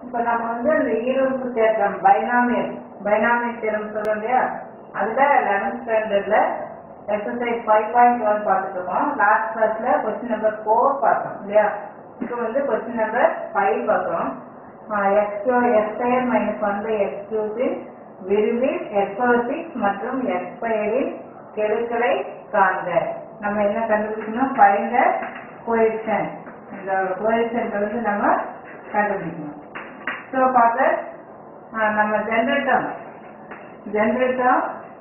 இப்போ நம்ம வந்து இந்த ஈருறுப்பு தேற்றம் பைனாமியல் பைனாமியல் தேற்றம் சொல்றோம் இல்லையா அதுல லெவன்த் ஸ்டாண்டர்ட்ல எக்ஸசைஸ் ஃபைவ் பாயிண்ட் ஒன் பார்த்துட்டு இருக்கோம் லாஸ்ட் கிளாஸ்ல கொஸ்டின் நம்பர் ஃபோர் பார்த்தோம் இல்லையா இப்போ வந்து கொஸ்டின் நம்பர் ஃபைவ் பார்க்குறோம் X X square minus one by X கியூபின் விரிவில் எக்ஸ் சிக்ஸ் மற்றும் எக்ஸ் ஸ்கொயரின் கெழுக்களை காண்க நம்ம என்ன கண்டுபிடிக்கணும் ஃபைண்ட் த கோஎஃபிஷியன்ட் இந்த கோஎஃபிஷியன்ட் வந்து நம்ம கண்டுபிடிக்கணும் ஸோ பார்த்து நம்ம generator generator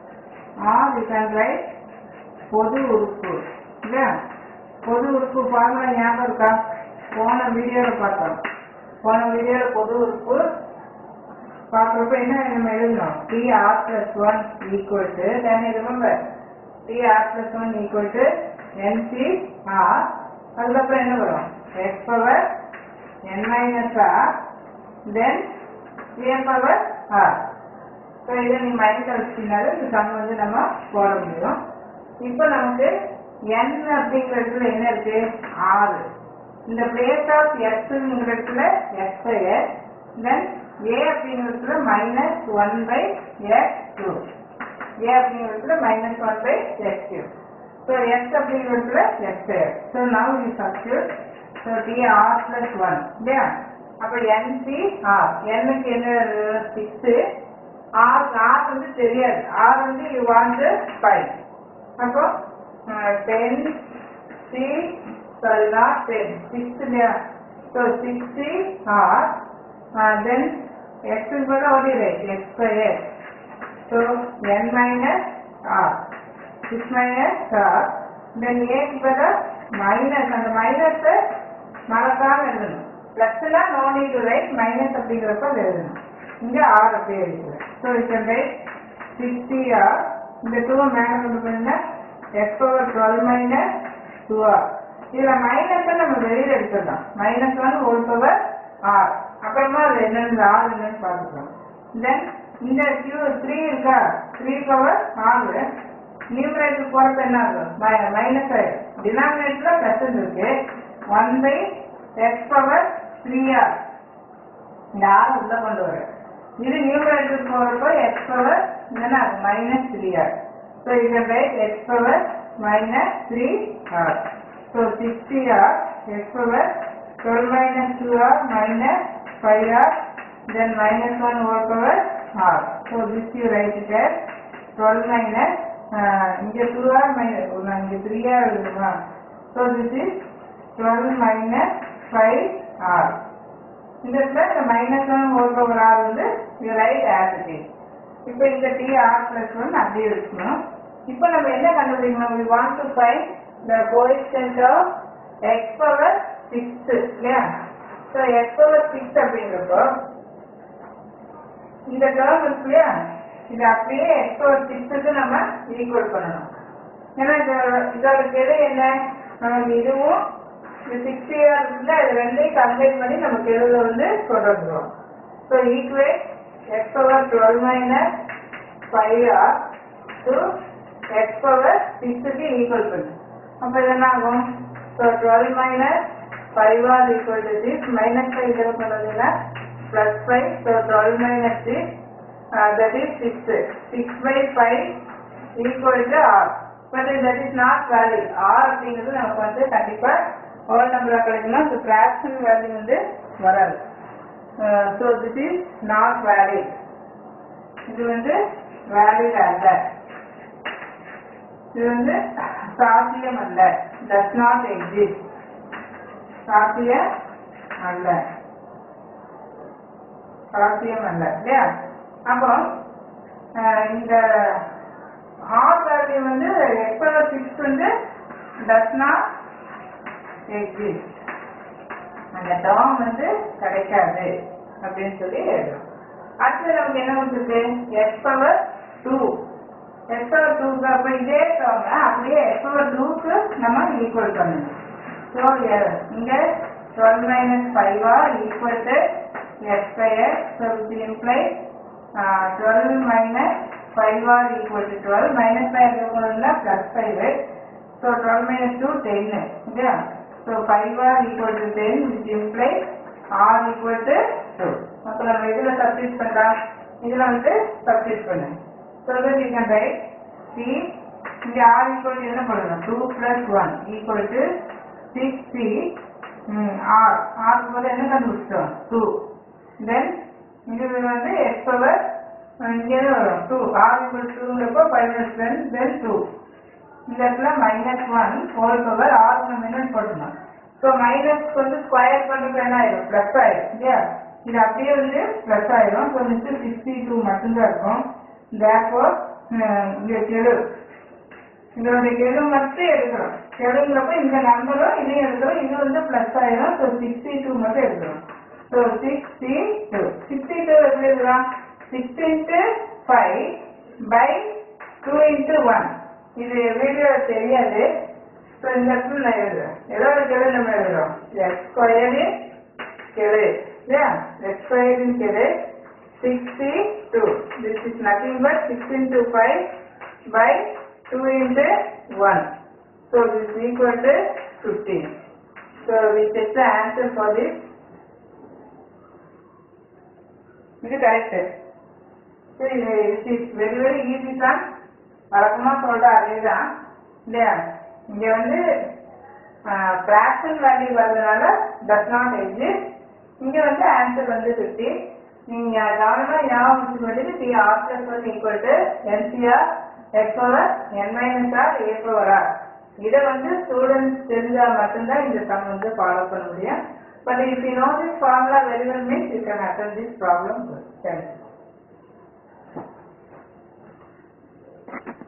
R we can write பொது உறுப்பு இல்லையா பொது உறுப்பு ஃபார்முலா ஞாபகம் இருக்கா போன வீடியோவில் பார்த்தோம் போன வீடியோவில் பொது உறுப்பு பார்க்குறப்ப என்ன நம்ம எழுதணும் T R plus one equal to then remember T R plus one equal to NC R அதுக்கப்புறம் என்ன வரும் X power N minus R then A power R so இதை நீ மைண்டில் வச்சுக்கினாலும் இந்த சம் வந்து நம்ம போட முடியும் இப்போ நமக்கு n அப்படிங்கிறதுல என்ன இருக்கு ஆறு இந்த பிளேஸ் ஆஃப் எக்ஸுங்கிற இடத்துல எக்ஸ் ஸ்கொயர் தென் ஏ அப்படிங்கிறதுல minus one by X two A அப்படிங்கிறதுல minus one by X two so X அப்படிங்கிறதுல X square so now you substitute so T R plus one இல்லையா அப்போ என்சி ஆர் என்னுக்கு என்ன six R R வந்து தெரியாது R வந்து you want five அப்போ ten C sorry not ten six இல்லையா so sixty R then X கூட ஓடிடு X square so N minus R six minus R then ஏக்கு பதில் மைனஸ் அந்த மைனஸை மறக்காம எழுதணும் பிளஸ்ல no need to write minus அப்படிங்கிறப்ப அது எழுதணும் இங்க ஆர் அப்படியே இருக்குது so it can write sixty R இந்த டூ மேலே கொண்டு போயிருந்தா X power twelve minus two R இதில் மைனஸை நம்ம வெளியில் எடுத்துடலாம் minus one whole power R அப்புறமா அது என்னென்னு ஆர் என்னன்னு பார்த்துக்கலாம் தென் இந்த கியூ த்ரீ இருக்கா த்ரீ பவர் ஆறு நியூமரேட்டர் போகிறப்ப என்ன ஆகும் மைனஸ் ஆயிடும் டினாமினேட்டரில் ப்ளஸ் இருக்கு one by X power three R இந்த ஆறு உள்ள கொண்டு வர இது நியூமரேட்டர் போகிறப்போ எக்ஸ் பவர் என்ன மைனஸ் த்ரீ ஆர் ஸோ இது right X power minus three R so sixty R X power twelve minus two R minus five R then minus one or power R so this you write it as twelve minus இங்கே two R minus இங்கே three R இருக்குமா so this is twelve minus five R இந்த இடத்துல இந்த minus one whole power R வந்து you write as it is இப்போ இந்த D R plus one அப்படியே இருக்கணும் இப்போ நம்ம என்ன கண்டுபிடிக்கணும் we want to find the coefficient of X power six இல்லையா ஸோ எக்ஸ் பவர் சிக்ஸ் அப்படிங்கிறப்போ இந்த டேர்ம் இருக்கு இல்லையா இது அப்படியே எக்ஸ் பவர் சிக்ஸுக்கு நம்ம ஈக்குவல் பண்ணணும் ஏன்னா இது இதோட கெழு என்ன நமக்கு இதுவும் இந்த சிக்ஸ் இயர் இருக்குல்ல இது ரெண்டையும் கம்பைன் பண்ணி நம்ம கெழுல வந்து கொண்டு வந்துருவோம் so equate X power twelve minus five R to X power சிக்ஸுக்கு ஈக்குவல் பண்ணு அப்போ இது என்ன ஆகும் so twelve minus five R equal to six minus five இதில் பண்ணதுன்னா plus five so twelve minus six that is six six by five equal to R but that is not value R அப்படிங்கிறது நமக்கு வந்து கண்டிப்பாக whole நம்பராக கிடைக்கணும் so fraction value வந்து வராது so this is not valid இது வந்து வேலிட் அல்ல இது வந்து சாத்தியம் அல்ல டஸ் நாட் எக்ஸிஸ்ட் சாத்தியம் அல்ல சாத்தியம் அல்ல இல்லையா அப்போ இந்த ஆர் வேல்யூ வந்து எக்ஸ் சிக்ஸ் வந்து டஸ் நாட் எக்ஸிஸ்ட் அந்த டேர்ம் வந்து கிடைக்காது அப்படின்னு சொல்லி எழுதும் அடுத்து நமக்கு என்ன வந்துருக்கு X power two X power டூக்கு அப்போ இதே டேர்ம் அப்படியே எக்ஸ் பவர் டூக்கு நம்ம ஈக்குவல் பண்ணணும் ஸோ இங்கே twelve minus five R equal to X square so இது imply twelve minus five R equal to twelve minus five இருக்கணும்னா plus five so twelve minus two டென்னு இல்லையா So 5 r equal to 10 which implies r equal to 2. அப்போ நம்ம இதில் substitute பண்ணலாம் இதில் வந்து சப்ஸ்டியூட் பண்ணு so that you can write C இங்கே ஆர் ஈக்குவல் டு என்ன பண்ணணும் two plus one equal to six C R ஆருக்கு பதில் என்ன கண்டுபிடிச்சிட்டோம் டூ தென் இங்கே வந்து எக்ஸ் பவர் இங்கே வரும் டூ ஆர் ஈக்குவல் டூங்கிறப்போ five plus ten then two இந்த இடத்துல minus one whole power R நம்ம என்ன போட்டணும் ஸோ மைனஸ்க்கு வந்து ஸ்கொயர் பண்ணுறது என்ன ஆயிடும் ப்ளஸ் ஆயிடும் இல்லையா இது அப்படியே வந்து ப்ளஸ் ஆயிடும் ஸோ மிஸ்ட்டு சிக்ஸ்டி டூ மட்டும்தான் இருக்கும் தேர்ஃபோர் இங்கே கெழு இதோட கெழு மட்டும் எடுக்கிறோம் கெழுங்கிறப்ப இந்த நம்பரும் இதையும் எடுக்கிறோம் இது வந்து ப்ளஸ் ஆயிடும் ஸோ சிக்ஸ்டி டூ மட்டும் எடுக்கிறோம் so sixty two sixty two எப்படி எழுதலாம் six into five by two into one இது வீடியோ தெரியாது ஸோ இந்த இடத்துல நான் எழுதுறேன் எதோட கெழு நம்ம எழுதுறோம் எக்ஸ் ஸ்கொயரின் கெழு இல்லையா எக்ஸ் ஸ்கொயரின் கெழு sixty two this is nothing but six into five by two into one so this is equal to fifteen so we check the answer for this இது கரெக்ட் சரி இது it is very very easy தான் வழக்கமாக சொல்கிற அதே தான் இல்லையா இங்கே வந்து ஃப்ராக்ஷன் வேல்யூ வர்றதுனால டஸ் நாட் எக்ஸிஸ்ட் இங்கே வந்து ஆன்சர் வந்து ஃபிஃப்டி நீங்கள் கவனமாக ஞாபகம் வச்சுக்க வேண்டியது P R plus one equal to NCR X power N minus R A power R இதை வந்து ஸ்டூடெண்ட்ஸ் தெரிஞ்சால் மட்டும்தான் இந்த சம் வந்து ஃபாலோ பண்ண முடியும் but if you know this formula very well means you can attend this problem thank you